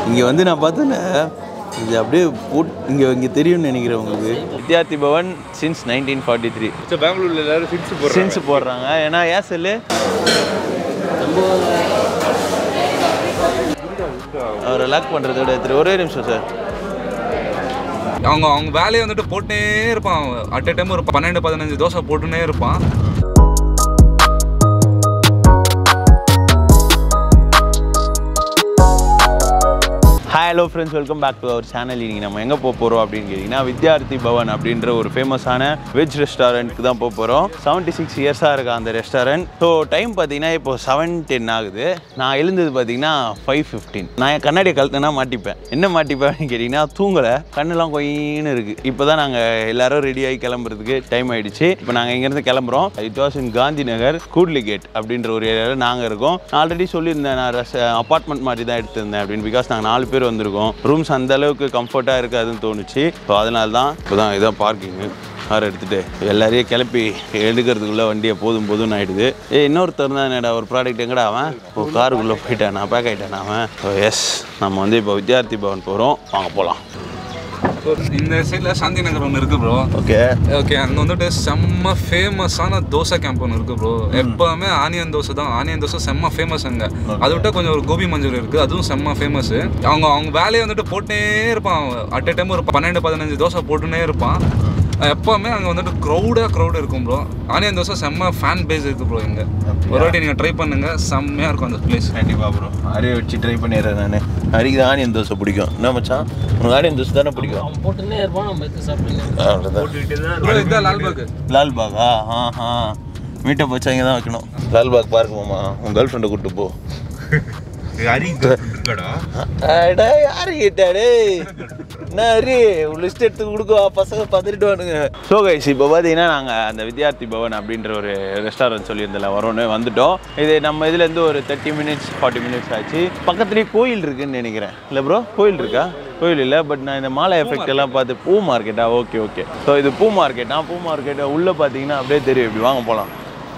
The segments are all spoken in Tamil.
இங்கே வந்து நான் பார்த்தேன்ல இது அப்படியே போட் இங்கே இங்கே தெரியும்னு நினைக்கிறேன் உங்களுக்கு Vidyarthi Bhavan since nineteen forty three பெங்களூர்ல எல்லாரும் ஃபிட்ஸ் போடுறாங்க சின்ஸ் போடுறாங்க ஏன்னா ஏன் செல்லு அவரை லாக் பண்ணுறத விட எடுத்துட்டு ஒரே நிமிஷம் சார் அவங்க அவங்க வேலையை வந்துட்டு போட்டுனே இருப்பான் அட் a டைம் ஒரு பன்னெண்டு பதினஞ்சு தோசை போட்டுனே இருப்பான் hi hello friends welcome back to our channel இன்னைக்கு நம்ம எங்கே போக போகிறோம் அப்படின்னு கேட்டிங்கன்னா வித்யார்த்தி பவன் அப்படின்ற ஒரு ஃபேமஸான வெஜ் ரெஸ்டாரண்ட்டுக்கு தான் போக போகிறோம் செவன்ட்டி சிக்ஸ் இயர்ஸாக இருக்கா அந்த ரெஸ்டாரண்ட் ஸோ டைம் பார்த்தீங்கன்னா இப்போ செவன் டென் ஆகுது நான் எழுந்தது பார்த்தீங்கன்னா ஃபைவ் ஃபிஃப்டீன் நான் என் கண்ணாடியை கழுத்துனா மாட்டிப்பேன் என்ன மாட்டிப்பேன் அப்படின்னு கேட்டிங்கன்னா தூங்கலை கண்ணெல்லாம் கொயின்னு இருக்குது இப்போ தான் நாங்கள் எல்லாரும் ரெடி ஆகி கிளம்புறதுக்கு டைம் ஆயிடுச்சு இப்போ நாங்கள் இங்கேருந்து கிளம்புறோம் it was in Gandhi Nagar கூட்லி கேட் அப்படின்ற ஒரு ஏரியாவில் நாங்கள் இருக்கோம் நான் ஆல்ரெடி சொல்லியிருந்தேன் நான் அப்பார்ட்மெண்ட் மாதிரி தான் எடுத்திருந்தேன் அப்படின்னு பிகாஸ் நாங்கள் நாலு பேர் வந்திருக்கோம் ரூம்ஸ் அந்த அளவுக்கு கம்ஃபர்ட்டாக இருக்காதுன்னு தோணுச்சு ஸோ அதனால தான் இப்போ தான் இதான் பார்க்கிங்கு கார் எடுத்துகிட்டு எல்லாரையும் கிளப்பி எடுக்கிறதுக்குள்ளே வண்டியை போதும் போதும்னு ஆயிடுது ஏ இன்னொருத்தர் தான் என்னடா ஒரு ப்ராடக்ட் எங்கடா அவன் ஓ காருக்குள்ளே போயிட்டான் நான் பேக் ஆகிட்டேன் அவன் ஸோ எஸ் நம்ம வந்து இப்போ வித்யார்த்தி பவன் போகிறோம் வாங்க போகலாம் இந்த சைடில் சாந்தி நகர் ஒன்று இருக்கு ப்ரோ ஓகே ஓகே அங்கே வந்துட்டு செம்ம ஃபேமஸான தோசை கேம்ப் ஒன்று இருக்கு ப்ரோ எப்போவுமே ஆனியன் தோசை தான் ஆனியன் தோசை செம்ம ஃபேமஸ் அங்கே அதை விட்ட கொஞ்சம் ஒரு கோபி மஞ்சள் இருக்கு அதுவும் செம்ம ஃபேமஸ் அவங்க அவங்க வேலையை வந்துட்டு போட்டுனே இருப்பான் அட் a டைம் ஒரு பன்னெண்டு பதினஞ்சு தோசை போட்டுனே இருப்பான் எப்போவுமே அங்கே வந்துட்டு க்ரௌடாக க்ரௌட் இருக்கும் ப்ரோ ஆனியன் தோசை செம்ம ஃபேன் பேஸ் இருக்கு ப்ரோ இங்கே ஒரு வாட்டி நீங்கள் ட்ரை பண்ணுங்க செம்மையாக இருக்கும் அந்த பிளேஸ் கண்டிப்பாக ப்ரோ அரிய வச்சு ட்ரை பண்ணிடுறேன் நான் ஹரிக்கு தான் ஆனியன் தோசை பிடிக்கும் என்ன மச்சான் உனக்கு ஆனியன் தோசை தானே பிடிக்கும் அவன் போட்டுன்னே இருப்பான் நம்ம எடுத்து சாப்பிடுங்க அவ்வளோதான் ப்ரோ இதுதான் லால்பாக் லால்பாகா ஆ ஆ மீட்டப் வச்சா இங்கே தான் வைக்கணும் லால்பாக் பார்க்கு மாமா உன் கேர்ள் ஃப்ரெண்டை கூப்பிட்டு போ அடா யாரு கேட்டாடே என்ன ஹரி லிஸ்ட் எடுத்து கொடுக்குவா பசங்க பார்த்துட்டு வானுங்க ஸோ கைஸ் இப்போ பார்த்தீங்கன்னா நாங்கள் அந்த வித்யார்த்தி பவன் அப்படின்ற ஒரு ரெஸ்டாரண்ட் சொல்லியிருந்தல வரோன்னு வந்துட்டோம் இது நம்ம இதுலேருந்து ஒரு தேர்ட்டி மினிட்ஸ் ஃபார்ட்டி மினிட்ஸ் ஆச்சு பக்கத்துலேயே கோயில் இருக்குன்னு நினைக்கிறேன் இல்லை ப்ரோ கோயில் இருக்கா கோயில் இல்லை பட் நான் இந்த மாலை எஃபெக்ட் எல்லாம் பார்த்து பூ மார்க்கெட்டா ஓகே ஓகே ஸோ இது பூ மார்க்கெட்டா பூ மார்க்கெட்டை உள்ளே பார்த்தீங்கன்னா அப்படியே தெரியும் இப்படி வாங்க போகலாம்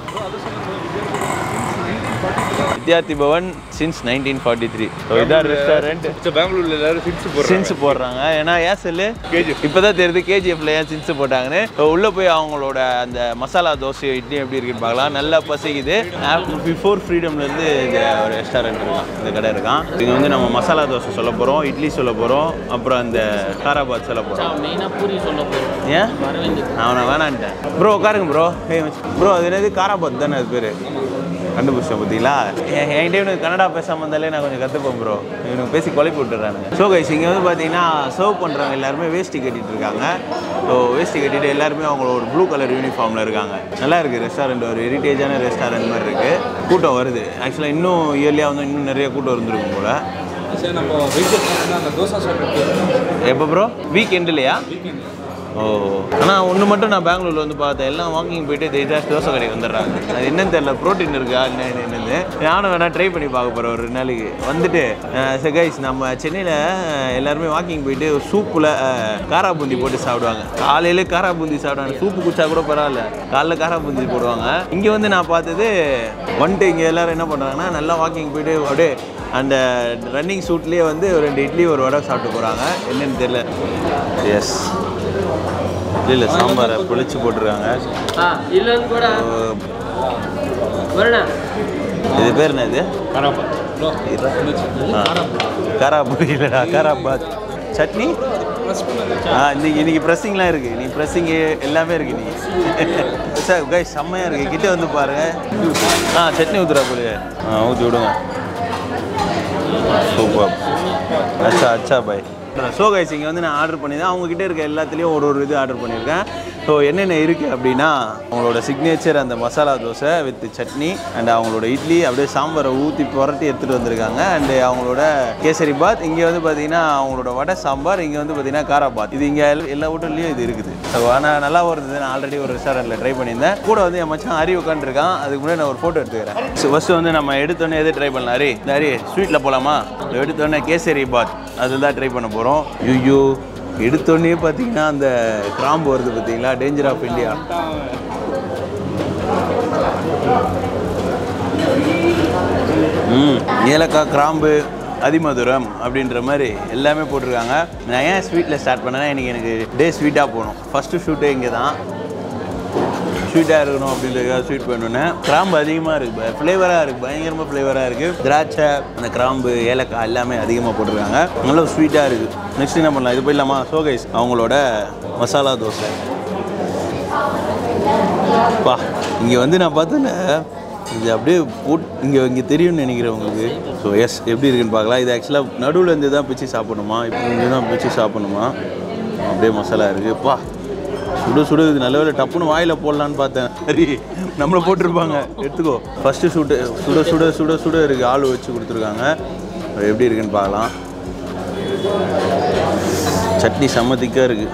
Vidyarthi Bhavan since nineteen forty three so இதான் ரெஸ்டாரண்ட் பெங்களூர்ல எல்லாரும் ஃபிட்ஸ் போடுறாங்க சின்ஸ் போடுறாங்க ஏன்னா ஏன் செல்லு KGF. இப்போதான் தெரியுது கேஜிஎஃப்ல ஏன் சின்ஸ் போட்டாங்கன்னு So, உள்ள போய் அவங்களோட அந்த மசாலா தோசை இட்லி எப்படி இருக்குன்னு பார்க்கலாம் நல்லா பசிக்குது பிஃபோர் ஃப்ரீடம்ல இருந்து இந்த ஒரு ரெஸ்டாரண்ட் இருக்கான் இந்த கடை இருக்கான் இங்க வந்து நம்ம மசாலா தோசை சொல்ல போறோம் இட்லி சொல்ல போறோம் அப்புறம் அந்த காராபாத் சொல்ல போறோம் மெயினாக பூரி சொல்ல போகிறோம் ஏன் வர வேண்டியது நான் அவனை வேணான்ட்டேன் ப்ரோ உட்காருங்க ப்ரோ ப்ரோ அது என்னது காராபாத் தானே அது பேர் கண்டுபிடிச்சேன் பார்த்தீங்களா என் என்கிட்ட இவனுக்கு கன்னடா பேசாம இருந்தாலே நான் கொஞ்சம் கற்றுப்பேன் ப்ரோ இவனுக்கு பேசி குழப்பி விட்டுறானுங்க ஸோ கைஸ் இங்கே வந்து பார்த்தீங்கன்னா சர்வ் பண்ணுறவங்க எல்லாருமே வேஷ்டி கட்டிட்டு இருக்காங்க ஸோ வேஷ்டி கட்டிட்டு எல்லாருமே அவங்களோட ஒரு ப்ளூ கலர் யூனிஃபார்மில் இருக்காங்க நல்லா இருக்குது ரெஸ்டாரண்ட் ஒரு ஹெரிட்டேஜான ரெஸ்டாரண்ட் மாதிரி இருக்குது கூட்டம் வருது ஆக்சுவலாக இன்னும் இயர்லியாக வந்து இன்னும் நிறைய கூட்டம் இருந்திருக்கும் போல் சரி நம்ம வெஜிடபிள் அந்த தோசை சாப்பிட்டு எப்போ ப்ரோ வீக் எண்ட்லையா ஓ ஆனால் ஒன்று மட்டும் நான் பெங்களூர்ல வந்து பார்த்தேன் எல்லாம் வாக்கிங் போயிட்டு தேஜாஸ் தோசை கடைக்கு வந்துடுறாங்க அது என்னன்னு தெரியல ப்ரோட்டீன் இருக்கா என்ன என்னன்னு நானும் வேணா ட்ரை பண்ணி பார்க்க போகிறேன் ஒரு ரெண்டு நாளைக்கு வந்துட்டு கைஸ் நம்ம சென்னையில் எல்லாருமே வாக்கிங் போயிட்டு சூப்பில் காரா பூந்தி போட்டு சாப்பிடுவாங்க காலையில காரா பூந்தி சாப்பிடுவாங்க சூப்பு குடிச்சா கூட பரவாயில்ல காலைல காரா பூந்தி போடுவாங்க இங்கே வந்து நான் பார்த்தது வந்துட்டு இங்கே எல்லாரும் என்ன பண்ணுறாங்கன்னா நல்லா வாக்கிங் போயிட்டு அப்படியே அந்த ரன்னிங் சூட்லேயே வந்து ஒரு ரெண்டு இட்லி ஒரு வடை சாப்பிட்டு போகிறாங்க என்னன்னு தெரியல எஸ் இல்லை இல்லை சாம்பாரை புளிச்சு போட்டிருக்காங்க ஆ இல்லைன்னு கூட வரண்ணா இது பேர் என்ன இது காராபூரி இல்லைடா காராபாத் சட்னி ஆ இன்னைக்கு இன்னைக்கு ப்ரெஸ்ஸிங்லாம் இருக்குது நீ ப்ரெஸ்ஸிங்கு எல்லாமே இருக்குது நீ சார் கை செம்மையாக இருக்குது கிட்ட வந்து பாருங்க ஆ சட்னி ஊற்றுறா போல ஆ ஊற்றி விடுங்க சூப்பர் அச்சா அச்சா பாய் ஸோ கைஸ் இங்கே வந்து நான் ஆர்டர் பண்ணியிருந்தேன் அவங்க கிட்ட இருக்க எல்லாத்துலேயும் ஒரு ஒரு இது ஆர்டர் பண்ணியிருக்கேன் ஸோ என்னென்ன இருக்குது அப்படின்னா அவங்களோட சிக்னேச்சர் அந்த மசாலா தோசை வித் சட்னி அண்ட் அவங்களோட இட்லி அப்படியே சாம்பாரை ஊற்றி புரட்டி எடுத்துகிட்டு வந்திருக்காங்க அண்டு அவங்களோட கேசரி பாத் இங்கே வந்து பார்த்தீங்கன்னா அவங்களோட வடை சாம்பார் இங்கே வந்து பார்த்தீங்கன்னா காரா பாத் இது இங்கே எல்லா ஹோட்டல்லையும் இது இருக்குது ஸோ ஆனால் நல்லா இருந்தது நான் ஆல்ரெடி ஒரு ரெஸ்டாரண்ட்டில் ட்ரை பண்ணியிருந்தேன் கூட வந்து என் மச்சான் ஹரி உட்காந்துருக்கான் அதுக்கு முன்னாடி நான் ஒரு ஃபோட்டோ எடுத்துக்கிறேன் ஸோ ஃபஸ்ட்டு வந்து நம்ம எடுத்தோன்னே எது ட்ரை பண்ணலாம் ஹரி இந்த ஹரி ஸ்வீட்டில் போகலாமா எடுத்தோடனே கேசரி பாத் அதுதான் ட்ரை பண்ண போகிறோம் ஐயோ எடுத்தோடனே பார்த்தீங்கன்னா அந்த கிராம்பு வருது பார்த்தீங்களா டேஞ்சர் ஆஃப் இந்தியா ம் ஏலக்காய் கிராம்பு அதிமதுரம் அப்படின்ற மாதிரி எல்லாமே போட்டிருக்காங்க நான் ஏன் ஸ்வீட்டில் ஸ்டார்ட் பண்ணேன்னா இன்றைக்கி எனக்கு டே ஸ்வீட்டாக போகணும் ஃபஸ்ட்டு ஷூட்டே இங்கே தான் ஸ்வீட்டாக இருக்கணும் அப்படின்றதுக்காக ஸ்வீட் பண்ணுனேன் கிராம்பு அதிகமாக இருக்குது ஃப்ளேவராக இருக்குது பயங்கரமாக ஃப்ளேவராக இருக்குது திராட்சை அந்த கிராம்பு ஏலக்காய் எல்லாமே அதிகமாக போட்டிருக்காங்க நல்லா ஸ்வீட்டாக இருக்குது நெக்ஸ்ட் என்ன பண்ணலாம் இது போயிடலாமா சோகைஸ் அவங்களோட மசாலா தோசை பா இங்கே வந்து நான் பார்த்தேன்ல இது அப்படியே போட் இங்கே இங்கே தெரியும்னு நினைக்கிறேன் உங்களுக்கு ஸோ எஸ் எப்படி இருக்குன்னு பார்க்கலாம் இது ஆக்சுவலாக நடுவில் இருந்து தான் பிச்சு சாப்பிடணுமா இப்போ இங்கே தான் பிச்சு சாப்பிடணுமா அப்படியே மசாலா இருக்குது பா சுடு சுடு இது நல்ல வேலை டப்புன்னு வாயில் போடலான்னு பார்த்தேன் சரி நம்மளை போட்டிருப்பாங்க எடுத்துக்கோ ஃபஸ்ட்டு சுட்டு சுட சுட சுட சுட இருக்குது ஆள் வச்சு கொடுத்துருக்காங்க அது எப்படி இருக்குன்னு பார்க்கலாம் சட்னி செம்ம திக்காக இருக்குது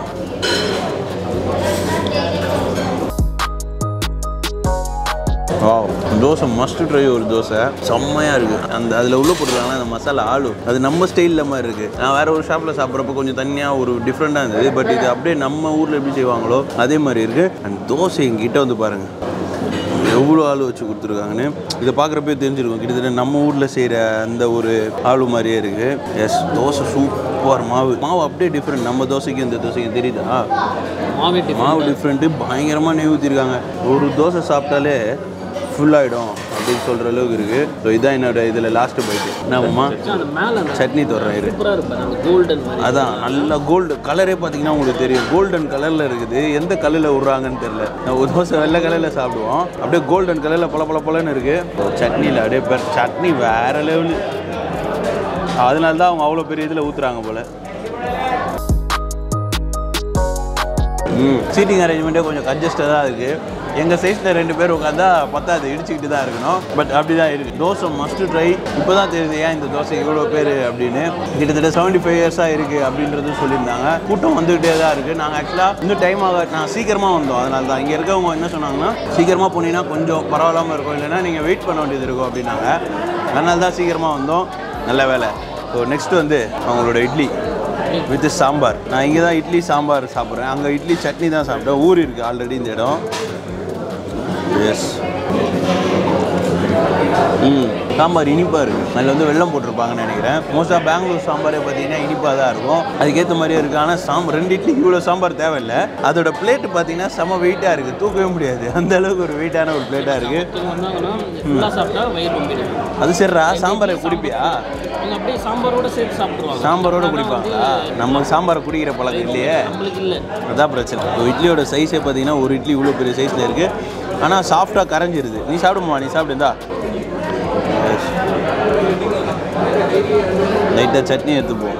வாவ் தோசை மஸ்ட் ட்ரை ஒரு தோசை செம்மையாக இருக்குது அந்த அதில் உள்ள போட்டுருக்காங்களா அந்த மசாலா ஆலு அது நம்ம ஸ்டைலில் மாதிரி இருக்குது நான் வேறு ஒரு ஷாப்பில் சாப்பிட்றப்ப கொஞ்சம் தனியாக ஒரு டிஃப்ரெண்ட்டாக இருந்தது பட் இது அப்படியே நம்ம ஊரில் எப்படி செய்வாங்களோ அதே மாதிரி இருக்குது அண்ட் தோசை எங்கிட்ட வந்து பாருங்கள் எவ்வளோ ஆளு வச்சு கொடுத்துருக்காங்கன்னு இதை பார்க்குறப்பே தெரிஞ்சிருக்கும் கிட்டத்தட்ட நம்ம ஊரில் செய்கிற அந்த ஒரு ஆளு மாதிரியே இருக்குது எஸ் தோசை சூப்பர் மாவு மாவு அப்படியே டிஃப்ரெண்ட் நம்ம தோசைக்கு இந்த தோசைக்கு தெரியுதா மாவே மாவு டிஃப்ரெண்ட்டு பயங்கரமாக நெய் ஊற்றிருக்காங்க ஒரு தோசை சாப்பிட்டாலே ஃபுல் ஆகிடும் அப்படின்னு சொல்கிற அளவுக்கு இருக்குது ஸோ இதான் என்னோட இதில் லாஸ்ட்டு பைட்டு என்னம்மா அந்த மேலே அந்த சட்னி தொடறேன் இரு சூப்பராக இருப்பாரு அந்த கோல்டன் மாதிரி அதான் நல்ல கோல்டு கலரே பார்த்தீங்கன்னா உங்களுக்கு தெரியும் கோல்டன் கலரில் இருக்குது எந்த கல்லில் விட்றாங்கன்னு தெரியல நான் ஒரு தோசை வெள்ளை கலரில் சாப்பிடுவோம் அப்படியே கோல்டன் கலரில் பல பல பலன்னு இருக்குது சட்னியில் அப்படியே பெர் சட்னி வேறு லெவலு அதனால தான் அவங்க அவ்வளோ பெரிய இதில் ஊற்றுறாங்க போல் ம் சீட்டிங் அரேஞ்ச்மெண்ட்டே கொஞ்சம் கன்ஜஸ்டாக தான் இருக்குது எங்கள் சைஸில் ரெண்டு பேர் உட்காந்தா பத்தாது இடிச்சுக்கிட்டு தான் இருக்கணும் பட் அப்படி தான் இருக்குது தோசை மஸ்ட் ட்ரை இப்போ தான் தெரியுது ஏன் இந்த தோசை இவ்வளோ பேர் அப்படின்னு கிட்டத்தட்ட செவன்ட்டி ஃபைவ் இயர்ஸாக இருக்குது அப்படின்றது சொல்லியிருந்தாங்க கூட்டம் வந்துகிட்டே தான் இருக்குது நாங்கள் ஆக்சுவலாக இன்னும் டைம் ஆக நான் சீக்கிரமாக வந்தோம் அதனால தான் இங்கே இருக்கவங்க என்ன சொன்னாங்கன்னா சீக்கிரமாக போனீங்கன்னா கொஞ்சம் பரவாயில்லாமல் இருக்கும் இல்லைன்னா நீங்கள் வெயிட் பண்ண வேண்டியது இருக்கும் அப்படின்னாங்க அதனால தான் சீக்கிரமாக வந்தோம் நல்ல வேலை ஸோ நெக்ஸ்ட் வந்து அவங்களோட இட்லி வித் சாம்பார் நான் இங்கே தான் இட்லி சாம்பார் சாப்பிட்றேன் அங்கே இட்லி சட்னி தான் சாப்பிட்டேன் ஊர் இருக்குது ஆல்ரெடி இந்த இடம் எஸ் ம் சாம்பார் இனிப்பாக இருக்குது அதில் வந்து வெள்ளம் போட்டிருப்பாங்கன்னு நினைக்கிறேன் மோஸ்ட்டாக பெங்களூர் சாம்பாரே பார்த்தீங்கன்னா இனிப்பாக தான் இருக்கும் அதுக்கேற்ற மாதிரியே இருக்குது ஆனால் சாம்பார் ரெண்டு இட்லி இவ்வளோ சாம்பார் தேவையில்லை அதோட பிளேட்டு பார்த்தீங்கன்னா செம வெயிட்டாக இருக்குது தூக்கவே முடியாது அந்த அளவுக்கு ஒரு வெயிட்டான ஒரு பிளேட்டாக இருக்குது ஒருத்தவங்க வந்தாங்கன்னா ஃபுல்லாக சாப்பிட்டா வயிறு ரொம்பிடும் அது சரிடா சாம்பாரை குடிப்பியா அவங்க அப்படியே சாம்பாரோட சேர்த்து சாப்பிடுவாங்க சாம்பாரோட ஆனா குடிப்பாங்களா வந்து நம்ம சாம்பாரை குடிக்கிற பழக்கம் இல்லையே நம்மளுக்கு இல்லை அதான் பிரச்சனை இப்போ இட்லியோட சைஸே பார்த்தீங்கன்னா ஒரு இட்லி இவ்வளோ பெரிய சைஸில் இருக்குது ஆனால் சாஃப்டாக கரைஞ்சிருது நீ சாப்பிடுமா நீ சாப்பிடுந்தா லைட்டாக சட்னி எடுத்துப்போம்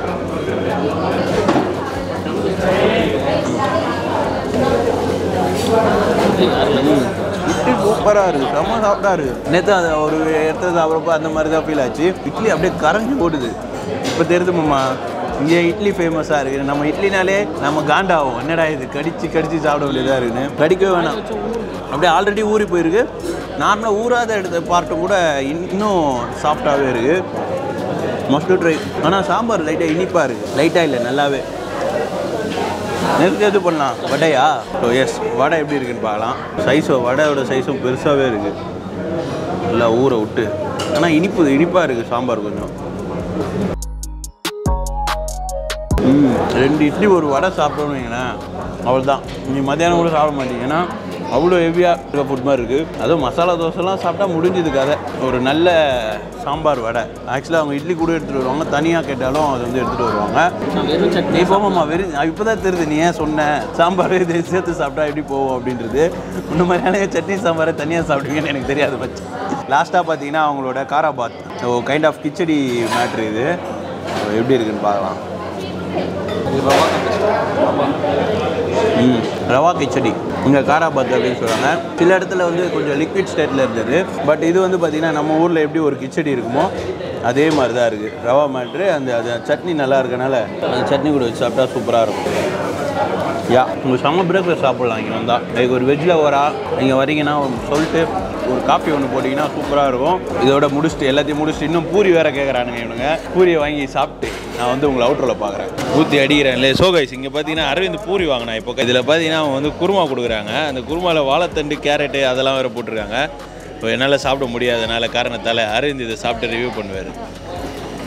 இட்லி சூப்பராக இருக்குது செம்ம சாஃப்டாக இருக்குது நேற்று அது ஒரு இடத்துல சாப்பிட்றப்ப அந்த மாதிரி தான் ஃபீல் ஆச்சு இட்லி அப்படியே கரைஞ்சி போடுது இப்போ தெரியுதுமாம்மா இங்கே இட்லி ஃபேமஸாக இருக்குது நம்ம இட்லினாலே நம்ம காண்டாகும் என்னடா இது கடிச்சு கடிச்சு சாப்பிட வேண்டியதாக இருக்குன்னு கடிக்கவே வேணாம் அப்படியே ஆல்ரெடி ஊறி போயிருக்கு நார்மலாக ஊறாத எடுத்த பார்ட்டும் கூட இன்- இன்னும் சாஃப்டாகவே இருக்குது மஸ்ட் ட்ரை ஆனால் சாம்பார் லைட்டாக இனிப்பாக இருக்குது லைட்டாக இல்லை நல்லாவே நெருக்க இது பண்ணலாம் வடையா ஸோ எஸ் வடை எப்படி இருக்குன்னு பார்க்கலாம் சைஸும் வடையோட சைஸும் பெருசாகவே இருக்குது நல்லா ஊற விட்டு ஆனால் இனிப்பு இனிப்பாக இருக்குது சாம்பார் கொஞ்சம் ம் ரெண்டு இட்லி ஒரு வடை சாப்பிட்டோன்னு வைங்களேன் அவ்வளோதான் நீ மத்தியானம் கூட சாப்பிட மாட்டீங்க ஏன்னா அவ்வளோ ஹெவியாக இருக்க ஃபுட் மாதிரி இருக்குது அதுவும் மசாலா தோசைலாம் சாப்பிட்டா முடிஞ்சது கதை ஒரு நல்ல சாம்பார் வடை ஆக்சுவலாக அவங்க இட்லி கூட எடுத்துகிட்டு வருவாங்க தனியாக கேட்டாலும் அது வந்து எடுத்துகிட்டு வருவாங்க நான் வெறும் சட்னி நீ போமாம்மா வெறும் இப்போ தான் தெரியுது நீ ஏன் சொன்ன சாம்பார் இது சேர்த்து சாப்பிட்டா எப்படி போகும் அப்படின்றது இந்த மாதிரியான சட்னி சாம்பாரை தனியாக சாப்பிடுவீங்கன்னு எனக்கு தெரியாது பட்சம் லாஸ்ட்டாக பார்த்தீங்கன்னா அவங்களோட kharabath so kind of khichdi மேட்ரு இது So, எப்படி இருக்குன்னு பார்க்கலாம் ம் ரவா கிச்சடி இங்கே காராபாத் அப்படின்னு சொல்கிறாங்க சில இடத்துல வந்து கொஞ்சம் லிக்விட் ஸ்டேட்டில் இருந்தது பட் இது வந்து பார்த்திங்கன்னா நம்ம ஊரில் எப்படி ஒரு கிச்சடி இருக்குமோ அதே மாதிரி தான் இருக்குது ரவா மேட்ரு அந்த அது சட்னி நல்லா இருக்கனால அந்த சட்னி கூட வச்சு சாப்பிட்டா சூப்பராக இருக்கும் யா உங்கள் செம்ம பிரேக்ஃபாஸ்ட் சாப்பிட்லாம் இங்கே வந்தால் லைக் ஒரு வெஜ்ஜில் வரா நீங்கள் வரீங்கன்னா சொல்லிட்டு ஒரு காஃபி ஒன்று போட்டிங்கன்னா சூப்பராக இருக்கும் இதோட முடிச்சுட்டு எல்லாத்தையும் முடிச்சுட்டு இன்னும் பூரி வேறு கேட்குறானுங்க இவனுங்க பூரியை வாங்கி சாப்பிட்டு நான் வந்து உங்களை அவுட்டரில் பார்க்குறேன் ஊற்றி அடிக்கிறேன் இல்லை சோகைஸ் இங்கே பார்த்தீங்கன்னா அரவிந்த் பூரி வாங்கினா இப்போ இதில் பார்த்தீங்கன்னா அவங்க வந்து குருமா கொடுக்குறாங்க அந்த குருமாவில் வாழைத்தண்டு கேரட்டு அதெல்லாம் வேறு போட்டிருக்காங்க இப்போ என்னால் சாப்பிட முடியாதனால காரணத்தால் அரவிந்த் இதை சாப்பிட்டு ரிவ்யூ பண்ணுவார்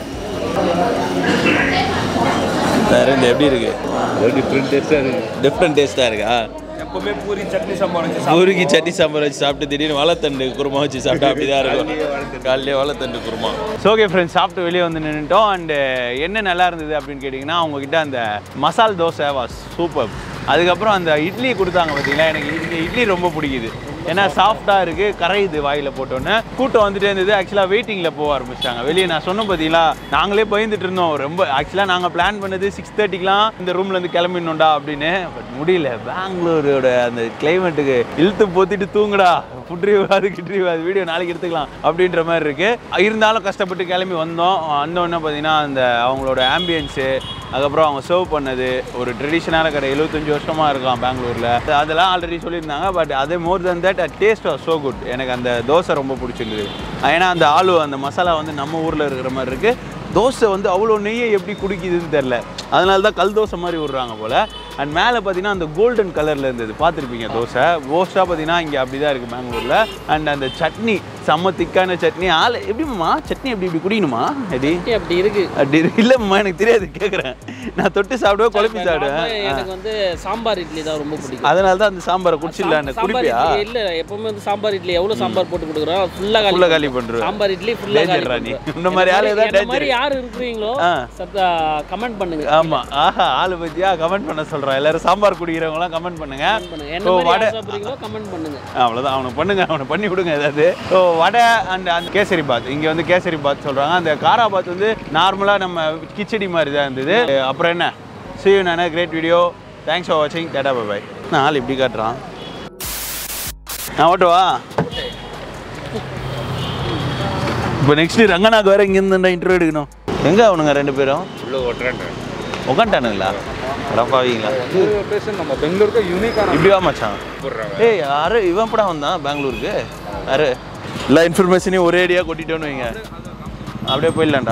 வேற இந்த எப்படி இருக்கு டிஃப்ரெண்ட் டேஸ்ட்டாக இருக்குது டிஃப்ரெண்ட் டேஸ்ட்டாக இருக்கா எப்பவுமே பூரி சட்னி சாம்பார் வச்சு ஊருக்கு சட்னி சாம்பார் வச்சு சாப்பிட்டு திடீர்னு வாழைத்தண்டு குருமா வச்சு சாப்பிட்டா அப்படிதான் இருக்கும் காலையிலே வாழைத்தண்டு குருமா ஓகே ஃப்ரெண்ட்ஸ் சாப்பிட்டு வெளியே வந்து நின்றுட்டோம் அண்டு என்ன நல்லா இருந்தது அப்படின்னு கேட்டிங்கன்னா அவங்கக்கிட்ட அந்த மசால் தோசை வாஸ் சூப்பர் அதுக்கப்புறம் அந்த இட்லி கொடுத்தாங்க பார்த்தீங்களா எனக்கு இந்த இட்லி ரொம்ப பிடிக்குது ஏன்னா சாஃப்டாக இருக்குது கரையுது வாயில் போட்டோன்னே கூட்டம் வந்துட்டே இருந்தது ஆக்சுவலாக வெயிட்டிங்கில் போக ஆரம்பிச்சிட்டாங்க வெளியே நான் சொன்னேன் பார்த்தீங்களா நாங்களே பயந்துட்டு இருந்தோம் ரொம்ப ஆக்சுவலாக நாங்கள் பிளான் பண்ணது சிக்ஸ் தேர்ட்டிக்கெலாம் இந்த ரூம்லேருந்து கிளம்பிடணும்டா அப்படின்னு பட் முடியல பெங்களூரோட அந்த கிளைமேட்டுக்கு இழுத்து போத்திட்டு தூங்குடா புட்ரிவ் அது கிட்ரிவ் அது வீடியோ நாளைக்கு எடுத்துக்கலாம் அப்படின்ற மாதிரி இருக்கு இருந்தாலும் கஷ்டப்பட்டு கிளம்பி வந்தோம் வந்தோடனே பார்த்தீங்கன்னா அந்த அவங்களோட ஆம்பியன்ஸு அதுக்கப்புறம் அவங்க சர்வ் பண்ணது ஒரு ட்ரெடிஷனான கடை எழுபத்தஞ்சு வருஷமா இருக்கான் பெங்களூரில் அதெல்லாம் ஆல்ரெடி சொல்லியிருந்தாங்க பட் அதே more then that taste was so good எனக்கு அந்த தோசை ரொம்ப பிடிச்சிருந்தது ஏன்னா அந்த ஆலு அந்த மசாலா வந்து நம்ம ஊரில் இருக்கிற மாதிரி இருக்குது தோசை வந்து அவ்வளோ நெய்யை எப்படி குடிக்குதுன்னு தெரில அதனால தான் கல் தோசை மாதிரி விட்றாங்க போல் அண்ட் மேலே பார்த்தீங்கன்னா அந்த கோல்டன் கலரில் இருந்தது பார்த்துருப்பீங்க தோசை மோஸ்ட்டாக பார்த்தீங்கன்னா இங்கே அப்படி தான் இருக்குது பெங்களூரில் அண்ட் அந்த சட்னி செம்ம திக்கான சட்னி ஆள் எப்படிம்மா சட்னி எப்படி இப்படி குடிக்கணுமா எப்படி அப்படி இருக்கு அப்படி இருக்கு. இல்லைம்மா எனக்கு தெரியாது கேட்குறேன் நான் தொட்டு சாப்பிடுவேன் குழப்பி normal ஆ சாப்பிடுவேன் எனக்கு வந்து சாம்பார் இட்லி தான் ரொம்ப பிடிக்கும் அதனால தான் அந்த சாம்பாரை குடிச்சிடலான்னு சாம்பார் குடிப்பியா இட்லி இல்ல எப்பவுமே வந்து சாம்பார் இட்லி எவ்வளவு சாம்பார் போட்டு கொடுக்குறோம் ஃபுல்லா காலி ஃபுல்லாக காலி பண்ணுறேன் சாம்பார் இட்லி ஃபுல்லா காலி Danger ரா நீ. பண்றோம். இந்த மாதிரி ஆளு என்ன தான் என்ன மாதிரி danger. யார் இருக்கிறீங்களோ ஆ. சத்தா கமெண்ட் பண்ணுங்க ஆமா ஆஹா ஆளு பத்தியா கமெண்ட் பண்ண சொல்றேன் எல்லாரும் சாம்பார் குடிக்கிறவங்களாம் கமெண்ட் பண்ணுங்க Comment பண்ணுங்க என்ன So, மாதிரி வடை யார் சாப்பிடுறீங்களோ கமெண்ட் பண்ணுங்க அவ்வளோதான் அவனை பண்ணுங்க அவனை பண்ணி கொடுங்க ஏதாவது ஸோ வடை அண்ட் அந்த கேசரி பாத் இங்கே வந்து கேசரி பாத் சொல்கிறாங்க அந்த காரா பாத் வந்து நார்மலாக நம்ம கிச்சடி மாதிரி தான் இருந்தது அப்புறம் என்ன see you நானே கிரேட் வீடியோ தேங்க்ஸ் ஃபார் வாட்சிங் டேட்டா பை பாய் நான் ஆள் இப்படி காட்டுறான் நான் ஓட்டுவா இப்போ நெக்ஸ்ட் ரங்கனாக்கு வேற இங்கேருந்து இன்டர்வியூ எடுக்கணும் எங்கே அவனுங்க ரெண்டு பேரும் உள்ள ஓட்டுறேன் உக்காண்டானுங்களா ரப்பாவீங்களா லொகேஷன் நம்ம பெங்களூருக்கு யூனிக்கான இப்படி வா மச்சான் போடுறாங்க ஏய் யாரு இவன் படம் வந்தான் பெங்களூருக்கு யாரு எல்லா இன்ஃபர்மேஷனையும் ஒரே அடியாக கொட்டிட்டோன்னு வைங்க அப்படியே போயிடலாம்டா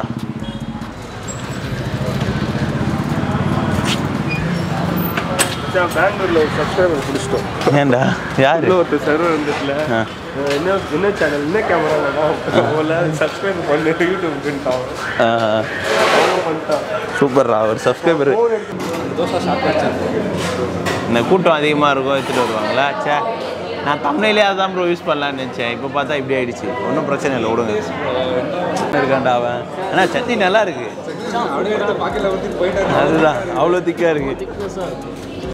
பெங்களூர்ல ஒரு சப்ஸ்கிரைபர் பிடிச்சிட்டோம் ஏன்டா யாரு ஒருத்தர் சர்வர் வந்துட்டுல ஆ. என்ன என்ன சேனல் என்ன கேமரா வேணாம் சப்ஸ்கிரைப் பண்ணு யூடியூப்ன்ட்டான் அவங்க பண்ணிட்டான் சூப்பர்ரா ஒரு சப்ஸ்கிரைபர் தோசை சாப்பிட்டாச்சு இந்த கூட்டம் அதிகமாக இருக்கும் எடுத்துகிட்டு வருவாங்களா சே நான் தமிழ்லேயே அதான் ப்ரோ யூஸ் பண்ணலான்னு நினச்சேன் இப்போ பார்த்தா இப்படி ஆயிடுச்சு ஒன்றும் பிரச்சனை இல்லை விடுங்க இருக்காண்டா அவன் ஆனால் சட்னி நல்லா இருக்கு அப்படியே எடுத்து பாக்கெட்ல ஊற்றி போயிட்டு அதுதான் அவ்வளோ திக்காக இருக்குது திக்னஸாக இருக்கும்